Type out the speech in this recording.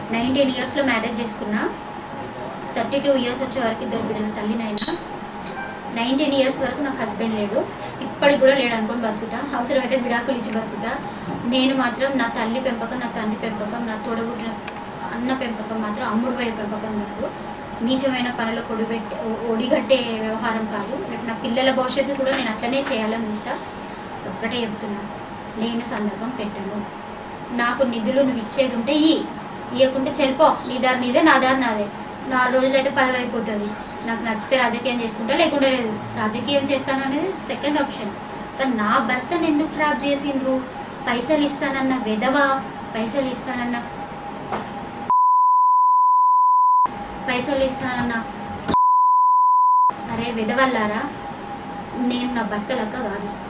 nineteen ఇయర్స్లో marriage చేసుకున్నా thirty two years వచ్చే వరకు ఇద్దరు బిడ్డల తల్లినైనా నైన్టీన్ ఇయర్స్ వరకు నాకు హస్బెండ్ లేడు ఇప్పటికి కూడా లేడు అనుకొని బతుకుతా అవసరమైతే విడాకులు ఇచ్చి బతుకుతా నేను మాత్రం నా తల్లి పెంపకం నా తండ్రి పెంపకం నా తోడబుట్టిన అన్న పెంపకం మాత్రం అమ్ముడు పోయే పెంపకం కాదు నీచమైన పనులు కొడిపెట్టి ఒ- ఒడిగట్టే వ్యవహారం కాదు రేపు నా పిల్లల భవిష్యత్తు కూడా నేను అట్లనే చేయాలని చూస్తా ఒక్కటే చెప్తున్నా నేను సందర్భం పెట్టను నాకు నిధులు నువ్వు ఇచ్చేది ఉంటే ఇయ్యి ఇవ్వకుంటే చెల్పో నీ దారి నీదే నా దారి నాదే నాలుగు రోజులు అయితే పదవి అయిపోతుంది నాకు నచ్చితే రాజకీయం చేసుకుంటా లేకుండా లేదు రాజకీయం చేస్తాను అనేది సెకండ్ ఆప్షన్ కానీ నా భర్తను ఎందుకు ట్రాప్ చేసిండ్రు పైసలు ఇస్తానన్న వెధవ పైసలు ఇస్తానన్న పైసలు ఇస్తానన్న అరే వెధవల్లారా నేను నా భర్త లెక్క కాదు